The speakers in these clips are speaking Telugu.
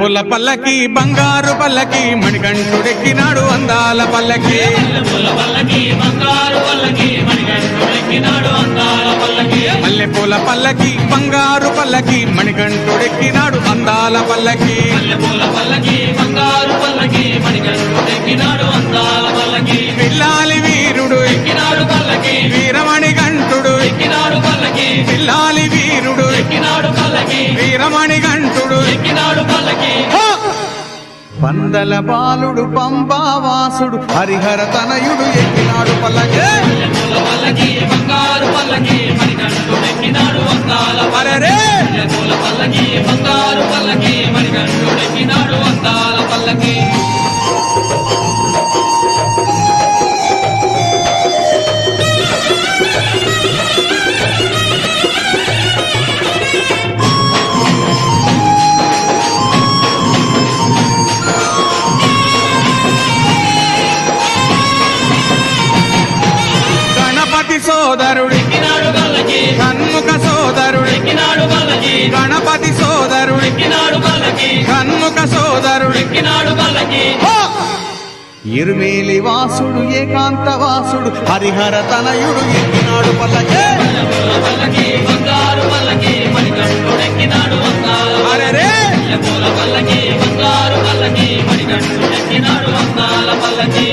పూల పల్లకి బంగారు పల్లకి మణికంఠుడెక్కినాడు అందాల పల్లకి పూల పల్లకి బంగారు పల్లకి మణికంఠుడెక్కినాడు అందాల పల్లకి మల్లె పూల పల్లకి బంగారు పల్లకి మణికంఠుడెక్కినాడు అందాల పల్లకి పూల పల్లకి బంగారు పల్లకి మణికంఠుడెక్కినాడు అందాల పల్లకి పిల్లాలి వీరుడు ఎక్కినాడు పల్లకి వీరమణి గంటుడు ఎక్కినాడు పల్లకి పిల్లాలి వీరుడు ఎక్కినాడు పల్లకి వీరమణి గంటుడు ఎక్కినాడు పల్లకి పందల బాలుడు పంబావాసుడు హరిహర తనయుడు ఎక్కినాడు పల్లకే పూల పల్లకి బంగారు పల్లకి మణికంఠుడెక్కినాడు అందాల అరెరే పూల పల్లకి బంగారు పల్లకి మణికంఠుడెక్కినాడు అందాల పల్లకి గణపతి సోదరుడు ఎక్కినాడు పల్లకి షణ్ముఖ సోదరుడు ఎక్కినాడు పల్లకి గణపతి సోదరుడు ఎక్కినాడు పల్లకి షణ్ముఖ సోదరుడు ఎక్కినాడు పల్లకి ఇరుమేలి వాసుడు ఏకాంత వాసుడు హరిహర తనయుడు ఎక్కినాడు పల్లకే పూల పల్లకి బంగారు పల్లకి మణికంఠుడెక్కినాడు అందాల అరెరే పూల పల్లకి బంగారు పల్లకి మణికంఠుడెక్కినాడు అందాల పల్లకి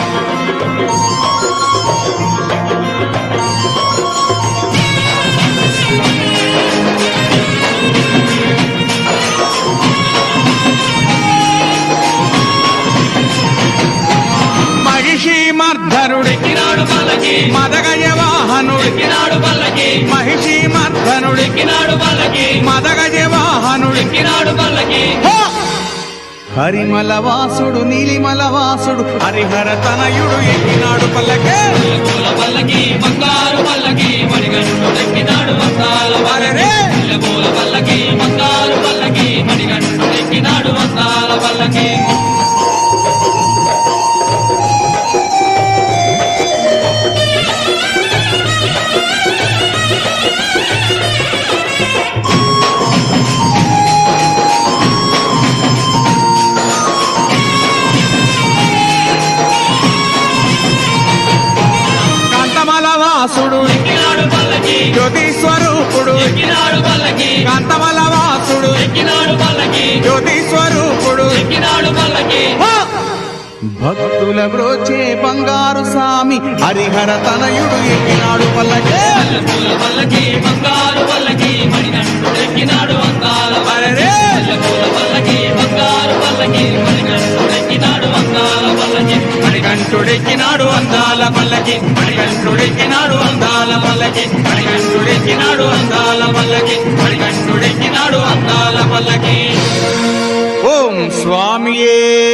మహిషి మర్ధనుడు ఎక్కినాడు పల్లకి మదగజ వాహనుడు ఎక్కినాడు పల్లకి మహిషి మర్ధనుడు ఎక్కినాడు పల్లకి మదగజ వాహనుడు ఎక్కినాడు పల్లకి హరిమల వాసుడు నీలిమల వాసుడు హరిహర తనయుడు ఎక్కినాడు పల్లకే పూల పల్లకి బంగారు పల్లకి మణికంఠుడెక్కినాడు అందాల అరెరే పూల పల్లకి బంగారు పల్లకి మణికంఠుడెక్కినాడు అందాల పల్లకి కాంతమల వాసుడు ఎక్కినాడు పల్లకి జ్యోతి స్వరూపుడు ఎక్కినాడు పల్లకి కాంతమల వాసుడు ఎక్కినాడు పల్లకి జ్యోతి స్వరూపుడు ఎక్కినాడు పల్లకి భక్తుల బ్రోచే బంగారు స్వామి హరిహర తనయుడు ఎక్కినాడు పల్లకే పూల పల్లకి బంగారు పల్లకి మణికంఠుడెక్కినాడు అందాల అరెరే పూల పల్లకి బంగారు పల్లకి మణికంఠుడెక్కినాడు అందాల పల్లకి మణికంఠుడెక్కినాడు అందాల పల్లకి మణికంఠుడెక్కినాడు అందాల పల్లకి మణికంఠుడెక్కినాడు అందాల పల్లకి మణికంఠుడెక్కినాడు అందాల పల్లకి ఓం స్వామియే